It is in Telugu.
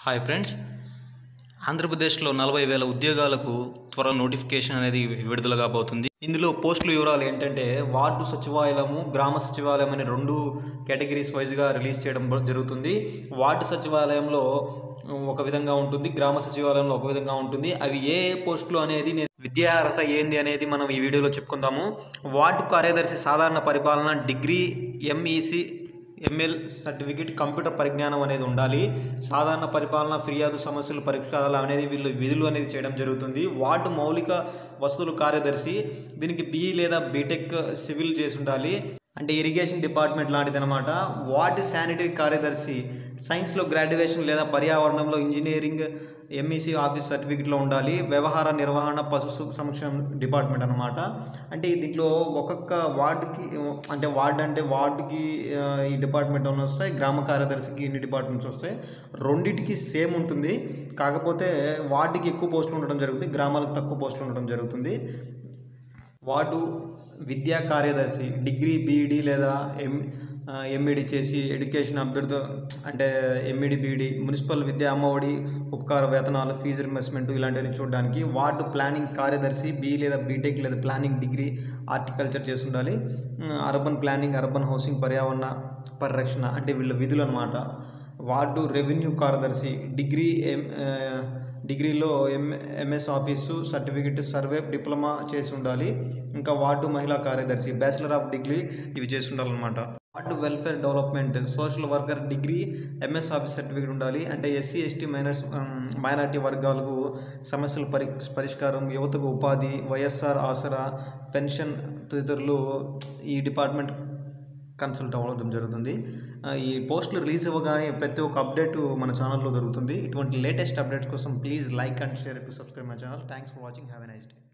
హాయ్ ఫ్రెండ్స్ ఆంధ్రప్రదేశ్లో నలభై వేల ఉద్యోగాలకు త్వరలో నోటిఫికేషన్ అనేది విడుదల కాబోతుంది ఇందులో పోస్టుల వివరాలు ఏంటంటే వార్డు సచివాలయము గ్రామ సచివాలయం అనే రెండు కేటగిరీస్ వైజ్గా రిలీజ్ చేయడం బ- జరుగుతుంది వార్డు సచివాలయంలో ఒక విధంగా ఉంటుంది గ్రామ సచివాలయంలో ఒక విధంగా ఉంటుంది అవి ఏ ఏ పోస్టులు అనేది నేను విద్యా అర్హత ఏంది అనేది మనం ఈ వీడియోలో చెప్పుకుందాము వార్డు కార్యదర్శి సాధారణ పరిపాలన degree MEC ML certificate computer పరిజ్ఞానం అనేది ఉండాలి సాధారణ పరిపాలన ఫిర్యాదు సమస్యలు పరిష్కారాలు అనేది వీళ్ళు విధులు అనేది చేయడం జరుగుతుంది వార్డు మౌలిక వస్తువులు కార్యదర్శి దీనికి బీఈ లేదా బీటెక్ సివిల్ చేసి ఉండాలి అంటే ఇరిగేషన్ డిపార్ట్మెంట్ లాంటిది అనమాట వార్డు శానిటరీ కార్యదర్శి సైన్స్లో గ్రాడ్యుయేషన్ లేదా పర్యావరణంలో ఇంజనీరింగ్ ఎంఈసీ ఆఫీస్ సర్టిఫికెట్లో ఉండాలి వ్యవహార నిర్వహణ పశు సు- సంక్షేమ డిపార్ట్మెంట్ అనమాట అంటే దీంట్లో ఒక్కొక్క వార్డుకి అంటే వార్డు అంటే వార్డుకి ఆ, ఈ డిపార్ట్మెంట్ అని వస్తాయి గ్రామ కార్యదర్శికి ఇన్ని డిపార్ట్మెంట్స్ వస్తాయి రెండింటికి సేమ్ ఉంటుంది కాకపోతే వార్డుకి ఎక్కువ పోస్టులు ఉండడం జరుగుతుంది గ్రామాలకు తక్కువ పోస్టులు ఉండడం జరుగుతుంది వార్డు విద్యా కార్యదర్శి డిగ్రీ బీఈడి లేదా ఎం ఎంఈడి చేసి ఎడ్యుకేషన్ అభ్యర్థు అంటే ఎంఈడి బీఈడి మున్సిపల్ విద్యా అమ్మఒడి ఉపకార వేతనాలు ఫీజు రిమర్స్మెంట్ ఇలాంటివన్నీ చూడడానికి వార్డు ప్లానింగ్ కార్యదర్శి బీ లేదా బీటెక్ లేదా ప్లానింగ్ డిగ్రీ హార్టికల్చర్ చేసి ఉండాలి um, urban planning urban housing పర్యావరణ పరిరక్షణ అంటే వీళ్ళ విధులు అనమాట వార్డు రెవెన్యూ కార్యదర్శి డిగ్రీ ఎం ఆ, డిగ్రీలో M MS office certificate survey diploma చేసి ఉండాలి ఇంకా వార్డు మహిళా కార్యదర్శి బ్యాచిలర్ ఆఫ్ డిగ్రీ ఇవి చేసి ఉండాలన్నమాట ward welfare development social worker degree MS office certificate ఉండాలి అంటే ఎస్సీ ఎస్టీ మైనర్స్ మైనార్టీ వర్గాలకు సమస్యల పరి పరిష్కారం యువతకు ఉపాధి వైఎస్ఆర్ ఆసరా పెన్షన్ తదితరులు ఈ డిపార్ట్మెంట్ కన్సల్ట్ అవ్వడం జరుగుతుంది ఆ, ఈ పోస్టులు రిలీజ్ అవ్వగానే ప్రతి ఒక్క అప్డేట్ మన ఛానల్లో దొరుకుతుంది ఇటువంటి లేటెస్ట్ అప్డేట్స్ కోసం please like and share to subscribe my channel thanks for watching have a nice day